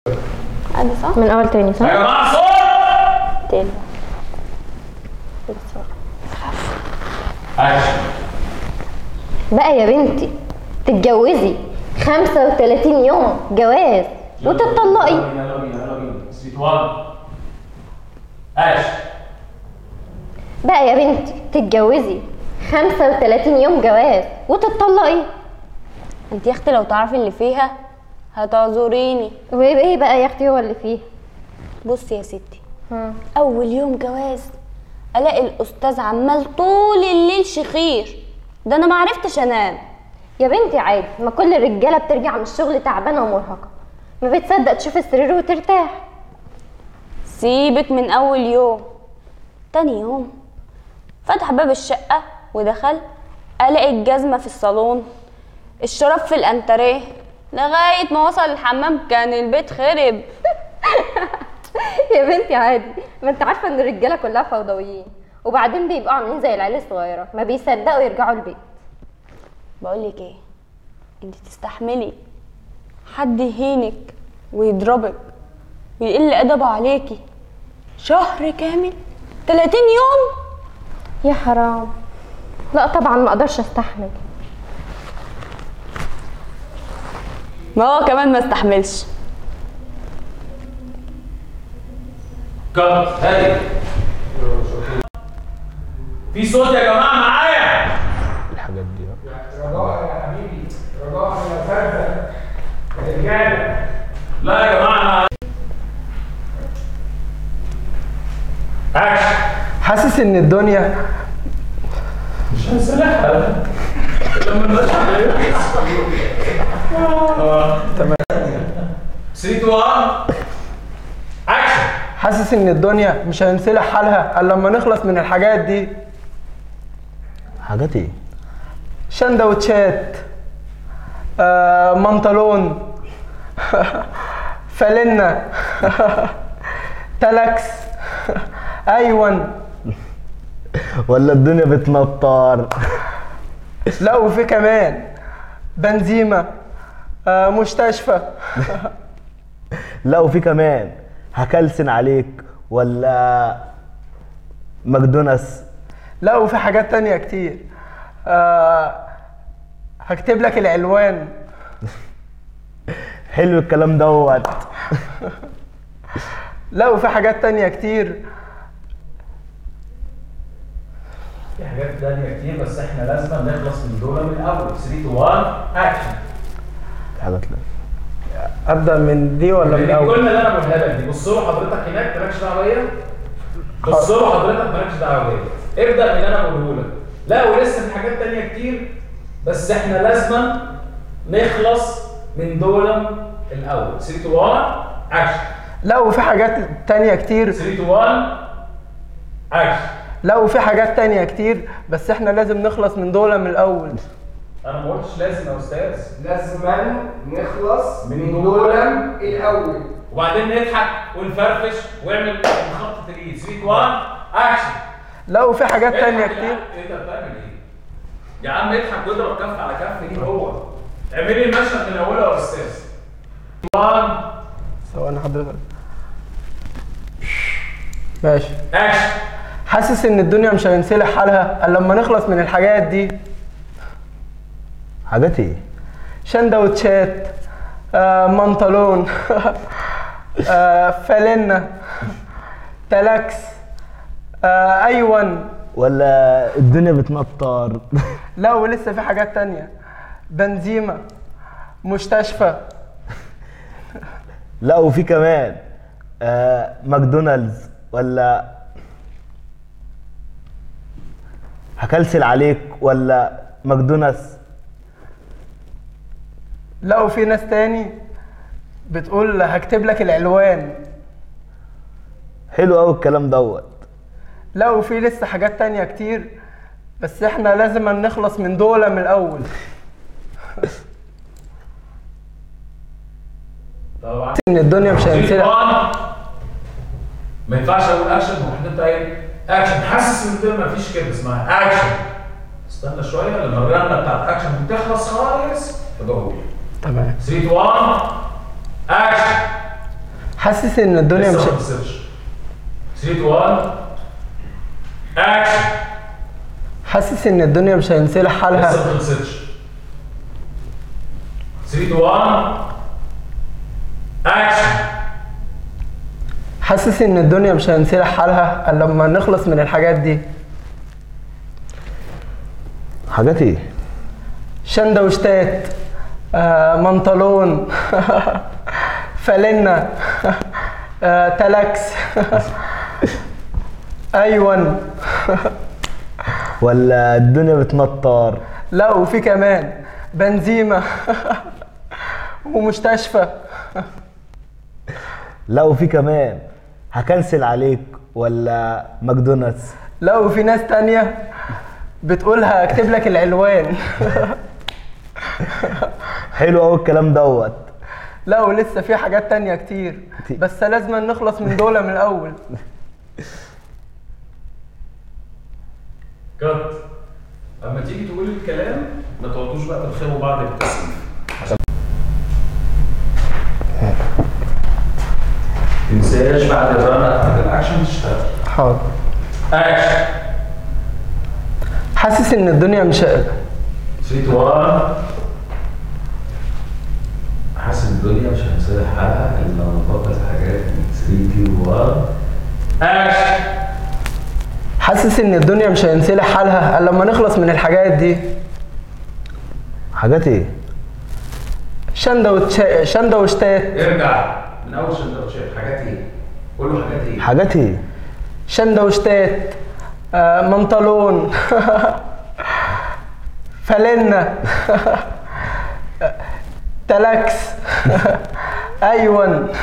عادي صح؟ من اول تاني صح؟ يا جماعه صوت تاني اكشن بقى يا بنتي تتجوزي 35 يوم جواز وتتطلقي يلا بينا يلا بينا يلا بينا ستريت 1 اكشن بقى يا بنتي تتجوزي 35 يوم جواز وتتطلقي انت يا اختي لو تعرفي اللي فيها هتعذريني وايه بقى يا اختي هو اللي فيه بصي يا ستي اول يوم جواز الاقي الاستاذ عمال طول الليل شخير ده انا ما عرفتش انام يا بنتي عادي ما كل الرجاله بترجع من الشغل تعبانه ومرهقه ما بتصدق تشوف السرير وترتاح سيبك من اول يوم تاني يوم فتح باب الشقة ودخل الاقي الجزمة في الصالون الشراب في الانتريه لغاية ما وصل الحمام كان البيت خرب يا بنتي عادي ما انت عارفه ان الرجاله كلها فوضويين وبعدين بيبقوا عاملين زي العيال الصغيره ما بيصدقوا يرجعوا البيت بقولك ايه انت تستحملي حد يهينك ويضربك ويقل ادبه عليكي شهر كامل 30 يوم يا حرام لا طبعا ما اقدرش استحمل ما هو كمان ما استحملش كات هادي في صوت يا جماعه معايا الحاجات دي رجاء يا حبيبي رجاء يا فرده رجاله لا يا جماعه انا اكشن حاسس ان الدنيا مش هنسلحها لما نرجع تمام 3 1 اكشن حاسس ان الدنيا مش هينسلح حالها الا لما نخلص من الحاجات دي حاجات ايه شندوتشات آه منطلون فالنة تلكس ايون ولا الدنيا بتنطر لا وفي كمان بنزيمة آه مستشفى لا وفي كمان هكلسن عليك ولا ماكدونالدز لا وفي حاجات تانية كتير آه هكتب لك العنوان حلو الكلام دوت لا وفي حاجات تانية كتير في حاجات تانية كتير بس احنا لازم نخلص من دول من الاول 3 1 اكشن حاجات لا ابدا من دي ولا من الاول الكلمه اللي انا بقولها لك دي بص له حضرتك هناك مالكش دعوه بيا بص له حضرتك مالكش دعوه بيا ابدا من اللي انا بقوله لك لا ولسه في حاجات تانية كتير بس احنا لازم نخلص من دول الاول 3 1 اكشن لا وفي حاجات تانية كتير 3 1 اكشن لا وفي حاجات تانية كتير بس احنا لازم نخلص من دول من الاول انا ما قلتش لازم يا استاذ لازما نخلص من من دول دولم الاول وبعدين نضحك ونفرفش واعمل خط تجريد 3 1 اكشن لا وفي حاجات تانية اضحك يا كتير عم. ايه ده بتعمل ايه؟ يا عم اضحك واضرب كف على كف دي هو اعملي المشهد من اوله يا استاذ 1 ثواني حضرتك ماشي اكشن حاسس ان الدنيا مش هينسلح حالها الا لما نخلص من الحاجات دي حاجات ايه شندوتشات آه منطلون آه فالنة تلكس آه ايون ولا الدنيا بتنطر لا ولسه في حاجات تانية بنزيمة مستشفى لا وفي كمان آه ماكدونالدز ولا هكلسل عليك ولا ماكدونالدز لا وفي ناس تاني بتقول هكتب لك العنوان حلو قوي الكلام دوت لا وفي لسه حاجات تانية كتير بس احنا لازم نخلص من دول من الاول طبعا ان الدنيا مش هينسلح 1 ما ينفعش اقول اكشن وحضرتك قايل اكشن حاسس ان الدنيا ما فيش كده اسمها اكشن استنى شويه لما الرنه بتاعت اكشن بتخلص خالص فبقول تمام 3 1 اكشن حاسس ان الدنيا لسه مش ما خلصتش 3 1 اكشن حاسس ان الدنيا مش هينسلح لسه حالها ما خلصتش 3 1 اكشن حاسس ان الدنيا مش هينسلح حالها الا لما نخلص من الحاجات دي حاجات ايه شندوشتات آه منطلون فالنة آه تلاكس ايون ولا الدنيا بتنطر لا وفي كمان بنزيمة ومستشفى لا وفي كمان هكنسل عليك ولا ماكدونالدز لا وفي ناس تانية بتقولها اكتب لك العنوان حلو قوي الكلام دوت لا ولسه في حاجات تانية كتير كتير. بس لازم نخلص من دول من الاول كات اما تيجي تقول الكلام ما تقعدوش بقى ترخموا بعض بالتسليم عشان تنساش بعد الرن بعد الاكشن تشتغل حاضر اكشن حاسس ان الدنيا مش 3 2 1 حاسس ان الدنيا مش هنسلح حلقه الا لما نبطل حاجات 3 2 1 اكشن حاسس ان الدنيا مش هينسلح حالها الا لما نخلص من الحاجات دي حاجات ايه شندوتش شندوشتات ارجع من اول سندوتشات حاجات ايه؟ قول له حاجات ايه؟ حاجات ايه شندوشتات آه منطلون فالنة تلاكس ايون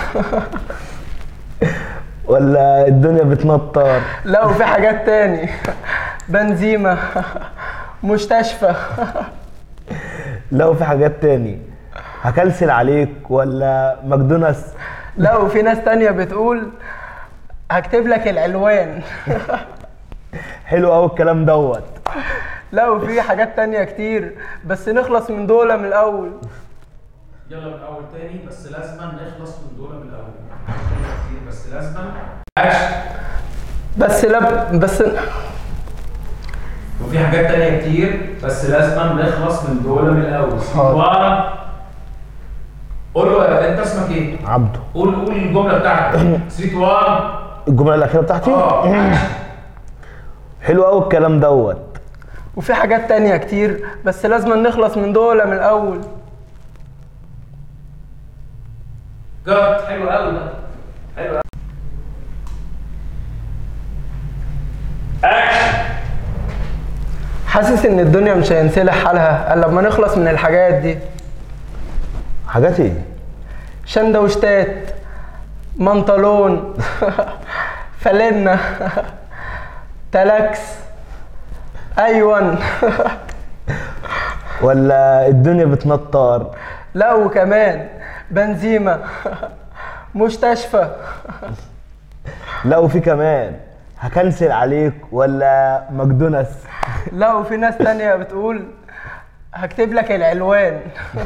ولا الدنيا بتنطر لا وفي حاجات تاني بنزيمة مستشفى لا وفي حاجات تاني هكنسل عليك ولا ماكدونالدز لا وفي ناس تانية بتقول هكتب لك العنوان حلو قوي الكلام دوت لا وفي حاجات تانية كتير بس نخلص من دول من الأول يلا من اول تاني بس لازم نخلص من دول من الاول كتير بس لازم اكشن بس لا بس وفي حاجات تانية كتير بس لازم نخلص من دول من الاول حاضر. و قول له انت اسمك ايه؟ عبده قول قول الجمله بتاعتك 3 1 الجمله الاخيره بتاعتي اه أكشن. حلو قوي الكلام دوت وفي حاجات تانية كتير بس لازم نخلص من دول من الأول جد حلو قوي ده حلو قوي اكشن حاسس إن الدنيا مش هينسلح حالها إلا لما نخلص من الحاجات دي حاجات ايه شندوشتات منطلون فالنة تلاكس أيون ولا الدنيا بتنطر لا وكمان بنزيمة مستشفى لا وفي كمان هكنسل عليك ولا ماكدونالدز لا وفي ناس تانية بتقول هكتب لك العنوان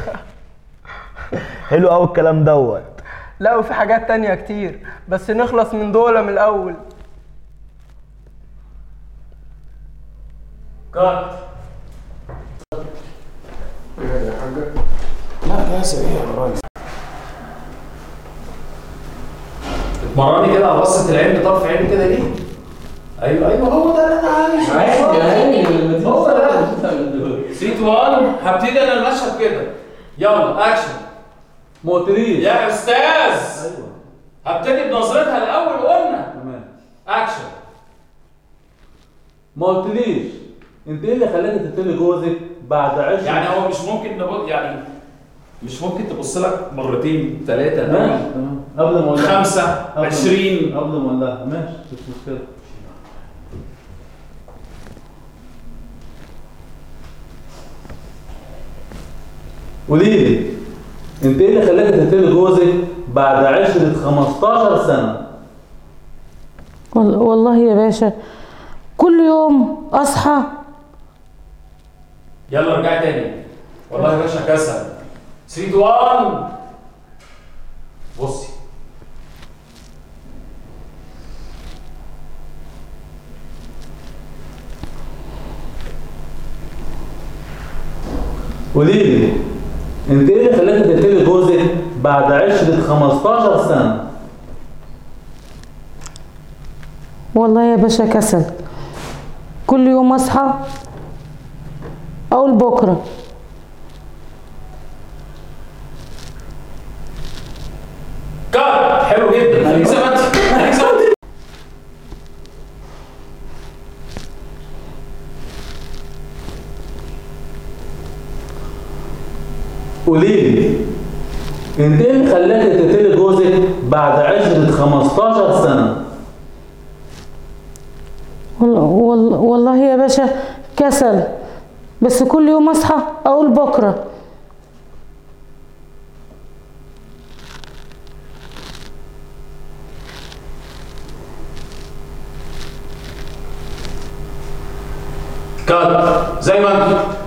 حلو قوي الكلام دوت لا وفي حاجات تانية كتير بس نخلص من دول من الأول كات يا حاجة لا لا سريع يا راجل اتمرني كده على بصة العين بطرف عيني كده ليه؟ ايوه ايوه هو ده اللي انا عايزه هو ده 3 1 هبتدي انا المشهد كده يلا اكشن ما قلتليش يا استاذ ايوه هبتدي بنظرتها الاول قلنا تمام اكشن ما قلتليش انت ايه اللي خلاك تقتلي جوزك بعد عشر يعني هو مش ممكن نبص يعني مش ممكن تبص لك مرتين ثلاثة ماشي تمام قبل ما اقول لها خمسة قبل- عشرين قبل ما اقول لها ماشي مش مشكله قولي لي انت ايه اللي خلاك تقتلي جوزك بعد عشرة 15 سنة؟ وال- والله يا باشا كل يوم اصحى يلا ارجع تاني والله يا باشا كسل 3 2 1 بصي قولي لي انت ايه اللي خلاك تقتلي جوزك بعد عشرة 15 سنة؟ والله يا باشا كسل كل يوم اصحى اقول بكره كات حلو جدا خليك زي ما انت خليك زي ما انت قولي لي انت ايه اللي خلاك تقتلي جوزك بعد عشرة 15 سنة؟ والله, والله, والله يا باشا كسل بس كل يوم اصحى اقول بكره كات زي ما انت